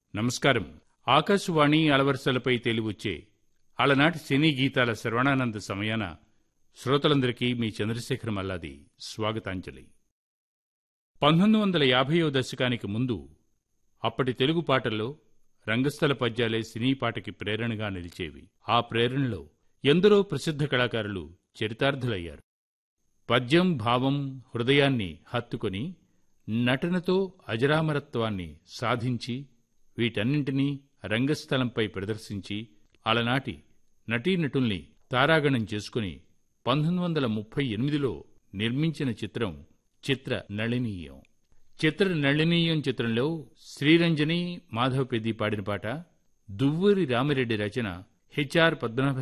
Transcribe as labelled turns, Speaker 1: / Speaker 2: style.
Speaker 1: నమస్కారం ఆకాశవాణి అలవరసలపై తెలివచ్చే అలనాటి సినీ గీతాల శ్రవణానంద సమయాన శ్రోతలందరికీ మీ చంద్రశేఖర్ మల్లాది స్వాగతాంజలి పంతొమ్మిది వందల యాభైవ దశకానికి ముందు అప్పటి తెలుగు పాటల్లో రంగస్థల పద్యాలే సినీ పాటకి ప్రేరణగా నిలిచేవి ఆ ప్రేరణలో ఎందరో ప్రసిద్ధ కళాకారులు చరితార్థులయ్యారు పద్యం భావం హృదయాన్ని హత్తుకొని నటనతో అజరామరత్వాన్ని సాధించి వీటన్నింటినీ రంగస్థలంపై ప్రదర్శించి అలనాటి నటీనటుల్ని తారాగణం చేసుకుని పంతొమ్మిది వందల ముప్పై ఎనిమిదిలో నిర్మించిన చిత్రం చిత్ర నళినీయం చిత్ర నళినీయం చిత్రంలో శ్రీరంజని మాధవ్ పెద్ది పాడిన పాట దువ్వూరి రామిరెడ్డి రచన హెచ్ఆర్ పద్మనాభ